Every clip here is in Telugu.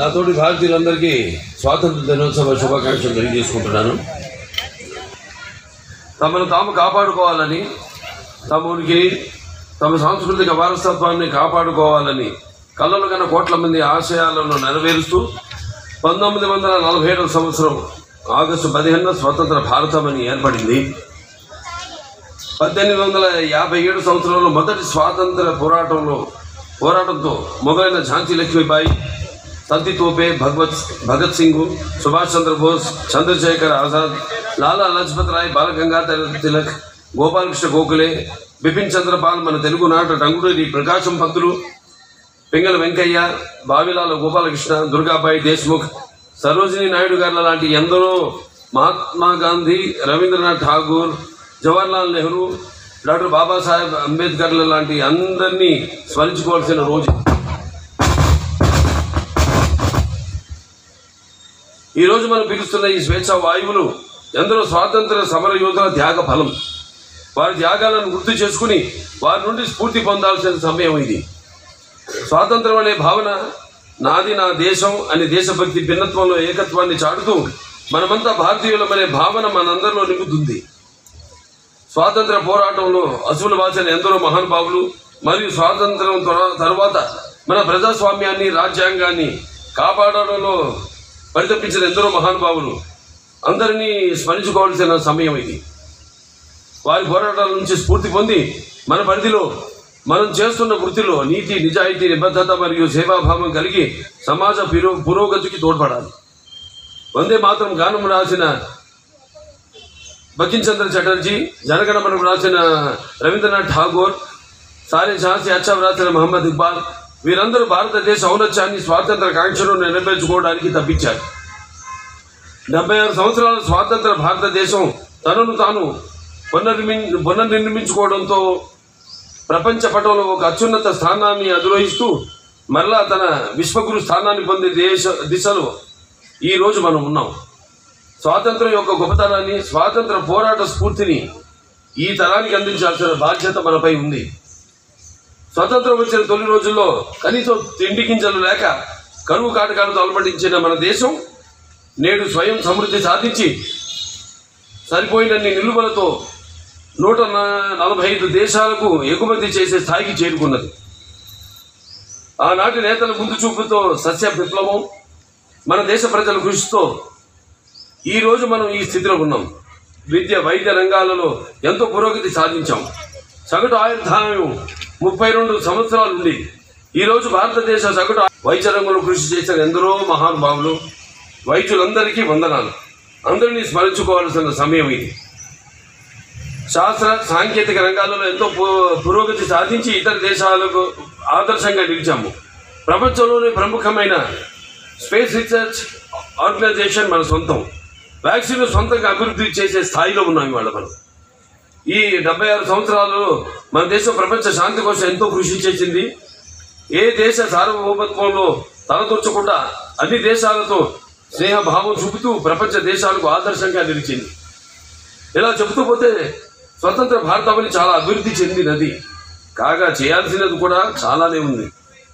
నాతోటి భారతీయులందరికీ స్వాతంత్ర దినోత్సవ శుభాకాంక్షలు తెలియజేసుకుంటున్నాను తమను తాము కాపాడుకోవాలని తమ ఉనికి తమ సాంస్కృతిక వారసత్వాన్ని కాపాడుకోవాలని కళ్ళలు కన్న కోట్ల మంది ఆశయాలను నెరవేరుస్తూ పంతొమ్మిది వందల నలభై ఏడవ సంవత్సరం ఆగస్టు పదిహేనున స్వతంత్ర భారతం అని ఏర్పడింది పద్దెనిమిది వందల యాభై ఏడు సంవత్సరంలో మొదటి స్వాతంత్ర పోరాటంలో పోరాటంతో మొదలైన ఝాన్సీ లక్ష్మీబాయి సతీ తోపే భగవత్ భగత్ సింగ్ సుభాష్ చంద్రబోస్ చంద్రశేఖర్ ఆజాద్ లాలా లజపత్ రాయ్ బాలగంగాధర తిలక్ గోపాలకృష్ణ గోఖలే బిపిన్ చంద్రపాల్ మన తెలుగు నాట టంగుటూరి ప్రకాశం పంతులు పింగళ వెంకయ్య బావిలాల గోపాలకృష్ణ దుర్గాబాయి దేశ్ముఖ్ సరోజిని నాయుడు గారు లాంటి ఎందరో మహాత్మా గాంధీ రవీంద్రనాథ్ ఠాగూర్ జవహర్లాల్ నెహ్రూ డాక్టర్ బాబాసాహెబ్ అంబేద్కర్ల లాంటి అందరినీ స్మరించుకోవాల్సిన రోజు ఈ రోజు మనం పిలుస్తున్న ఈ స్వేచ్ఛ వాయువులు ఎందరో స్వాతంత్ర సమర యోధుల త్యాగ ఫలం వారి త్యాగాలను గుర్తు చేసుకుని వారి నుండి స్ఫూర్తి పొందాల్సిన సమయం ఇది స్వాతంత్రం అనే భావన నాది నా దేశం అనే దేశభక్తి భిన్నత్వంలో ఏకత్వాన్ని చాటుతూ మనమంతా భారతీయులమనే భావన మనందరిలో నింపుతుంది స్వాతంత్ర పోరాటంలో అసువులు వాసిన ఎందరో మహానుభావులు మరియు స్వాతంత్రం త్వర- తర్వాత మన ప్రజాస్వామ్యాన్ని రాజ్యాంగాన్ని కాపాడడంలో పరితపించిన ఎందరో మహానుభావులు అందరినీ స్మరించుకోవాల్సిన సమయం ఇది వారి పోరాటాల నుంచి స్ఫూర్తి పొంది మన పరిధిలో మనం చేస్తున్న వృత్తిలో నీతి నిజాయితీ నిబద్ధత మరియు సేవాభావం కలిగి సమాజ పురో పురోగతికి తోడ్పడాలి వందే మాత్రం గానం రాసిన బకించంద్ర చటర్జీ జనగణమనం రాసిన రవీంద్రనాథ్ ఠాగూర్ సారే ఝాన్సీ అచ్చా రాసిన మహమ్మద్ ఇక్బాల్ వీరందరూ భారతదేశ ఔన్నత్యాన్ని స్వాతంత్ర కాంక్షను నెరవేర్చుకోవడానికి తప్పించారు డెబ్బై ఆరు సంవత్సరాల స్వాతంత్ర భారతదేశం తనను తాను పునర్మి పునర్నిర్మించుకోవడంతో ప్రపంచ పటంలో ఒక అత్యున్నత స్థానాన్ని అధిరోహిస్తూ మరలా తన విశ్వగురు స్థానాన్ని పొందే దేశ దిశలో ఈ రోజు మనం ఉన్నాం స్వాతంత్రం యొక్క గొప్పతనాన్ని స్వాతంత్ర పోరాట స్ఫూర్తిని ఈ తరానికి అందించాల్సిన బాధ్యత మనపై ఉంది స్వతంత్రం వచ్చిన తొలి రోజుల్లో కనీసం తిండి గింజలు లేక కరువు కాటకాలతో అలమటించిన మన దేశం నేడు స్వయం సమృద్ధి సాధించి సరిపోయినన్ని నిలువలతో నూట న- నలభై ఐదు దేశాలకు ఎగుమతి చేసే స్థాయికి చేరుకున్నది ఆనాటి నేతల ముందు చూపుతో సస్య విప్లవం మన దేశ ప్రజల కృషితో ఈ రోజు మనం ఈ స్థితిలో ఉన్నాం విద్య వైద్య రంగాలలో ఎంతో పురోగతి సాధించాం సగటు ఆయుర్దాయం ముప్పై రెండు సంవత్సరాలు ఉంది ఈ రోజు భారతదేశ సగటు వైద్య రంగంలో కృషి చేసిన ఎందరో మహానుభావులు వైద్యులందరికీ వందనాలు అందరినీ స్మరించుకోవాల్సిన సమయం ఇది శాస్త్ర సాంకేతిక రంగాలలో ఎంతో పు- పురోగతి సాధించి ఇతర దేశాలకు ఆదర్శంగా నిలిచాము ప్రపంచంలోనే ప్రముఖమైన స్పేస్ రీసెర్చ్ ఆర్గనైజేషన్ మన సొంతం వ్యాక్సిన్ సొంతంగా అభివృద్ధి చేసే స్థాయిలో ఉన్నాం ఇవాళ మనం ఈ డెబ్బై ఆరు సంవత్సరాలలో మన దేశం ప్రపంచ శాంతి కోసం ఎంతో కృషి చేసింది ఏ దేశ సార్వభౌమత్వంలో తలదొచ్చకుండా అన్ని దేశాలతో స్నేహభావం చూపుతూ ప్రపంచ దేశాలకు ఆదర్శంగా నిలిచింది ఇలా చెబుతూ పోతే స్వతంత్ర భారతావని చాలా అభివృద్ధి చెందినది కాగా చేయాల్సినది కూడా చాలానే ఉంది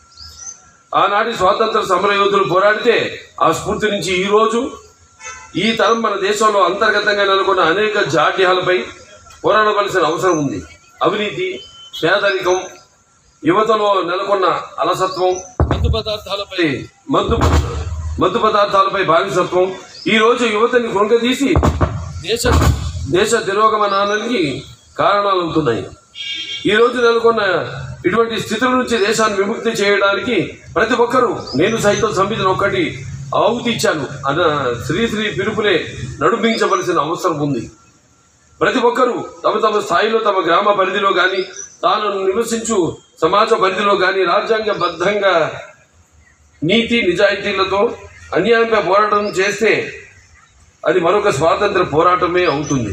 ఆనాటి స్వాతంత్ర సమర యోధులు పోరాడితే ఆ స్ఫూర్తి నుంచి ఈ రోజు ఈ తరం మన దేశంలో అంతర్గతంగా నెలకొన్న అనేక జాడ్యాలపై పోరాడవలసిన అవసరం ఉంది అవినీతి పేదరికం యువతలో నెలకొన్న అలసత్వం మత్తు పదార్థాలపై మద్దు మత్తు పదార్థాలపై బానిసత్వం ఈ రోజు యువతని కృంగదీసి దేశ దేశ తిరోగమనానికి కారణాలవుతున్నాయి ఈ రోజు నెలకొన్న ఇటువంటి స్థితుల నుంచి దేశాన్ని విముక్తి చేయడానికి ప్రతి ఒక్కరూ నేను సైతం సంవిధానం ఒక్కటి ఆహుతి ఇచ్చాను అన్న శ్రీశ్రీ పిలుపులే నడిపించవలసిన అవసరం ఉంది ప్రతి ఒక్కరూ తమ తమ స్థాయిలో తమ గ్రామ పరిధిలో కానీ తాను నివసించు సమాజ పరిధిలో కానీ రాజ్యాంగబద్ధంగా నీతి నిజాయితీలతో అన్యాయంపై పోరాటం చేస్తే అది మరొక స్వాతంత్ర పోరాటమే అవుతుంది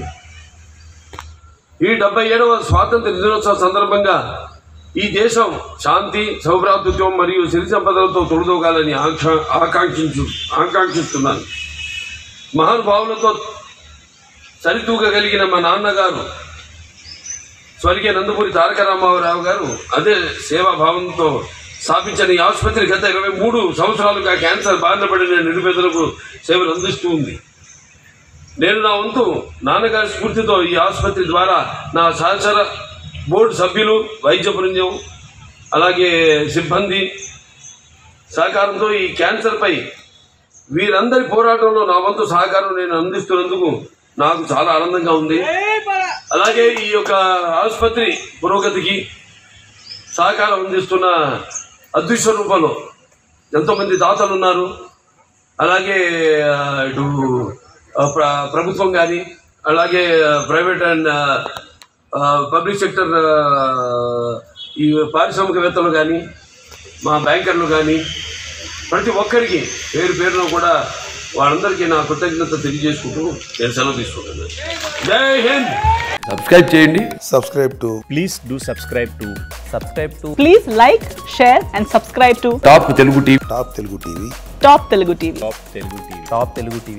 ఈ డెబ్బై ఏడవ స్వాతంత్ర దినోత్సవ సందర్భంగా ఈ దేశం శాంతి సౌభ్రాతృత్వం మరియు సిరి సంపదలతో తొలదోగాలని ఆక్ష ఆకాంక్షించు ఆకాంక్షిస్తున్నాను మహానుభావులతో సరితూగగలిగిన మా నాన్నగారు స్వర్గీయ నందమూరి తారక రామారావు గారు అదే సేవాభావంతో స్థాపించిన ఈ ఆసుపత్రి గత ఇరవై మూడు సంవత్సరాలుగా క్యాన్సర్ బారిన పడిన నిరుపేదలకు సేవలు అందిస్తూ ఉంది నేను నా వంతు నాన్నగారి స్ఫూర్తితో ఈ ఆసుపత్రి ద్వారా నా సహచర బోర్డు సభ్యులు వైద్య బృందం అలాగే సిబ్బంది సహకారంతో ఈ క్యాన్సర్పై వీరందరి పోరాటంలో నా వంతు సహకారం నేను అందిస్తున్నందుకు నాకు చాలా ఆనందంగా ఉంది అలాగే ఈ యొక్క ఆసుపత్రి పురోగతికి సహకారం అందిస్తున్న అదృశ్య రూపంలో ఎంతోమంది దాతలు ఉన్నారు అలాగే ఆ, ఇటు ఆ, ప్ర ప్రభుత్వం కానీ అలాగే ప్రైవేట్ అండ్ పబ్లిక్ సెక్టర్ ఈ పారిశ్రామికవేత్తలు కానీ మా బ్యాంకర్లు కానీ ప్రతి ఒక్కరికి పేరు పేరులో కూడా వాళ్ళందరికీ నా కృతజ్ఞత తెలియజేసుకుంటూ నేను సెలవు తీసుకుంటున్నాను జై హింద్ సబ్స్క్రైబ్ చేయండి subscribe to Please do subscribe to subscribe to Please like, share, and subscribe to top Telugu TV Top Telugu TV. Top Telugu TV. Top Telugu TV. Top Telugu TV.